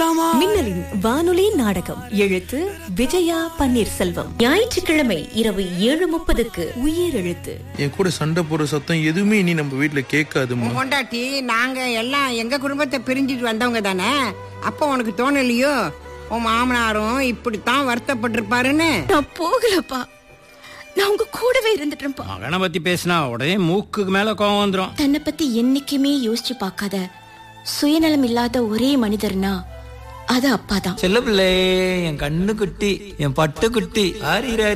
ஆட்டமா மின்னலின் வானொலி நாடகம் எழுத்து விஜயா பன்னீர்செல்வம் ஞாயிற்றுக்கிழமை இரவு ஏழு முப்பதுக்கு உயிர் எழுத்து என் கூட சண்டை போடுற சத்தம் எதுவுமே இனி நம்ம வீட்ல கேட்காதுமா கொண்டாட்டி நாங்க எல்லாம் எங்க குடும்பத்தை பிரிஞ்சிட்டு வந்தவங்க தானே அப்போ உனக்கு தோணலையோ உன் மாமனாரும் இப்படித்தான் வருத்தப்பட்டிருப்பாருன்னு நான் போகலப்பா நான் உங்க கூடவே இருந்துட்டேன்ப்பா மகனை பத்தி பேசினா உடனே மூக்குக்கு மேல கோவம் வந்துரும் தன்னை பத்தி என்னைக்குமே யோசிச்சு பார்க்காத சுயநலம் இல்லாத ஒரே மனிதர்னா அது அப்பாதான் செல்ல பிள்ளை என் கண்ணு குட்டி என் பட்டு குட்டி ஆறீரா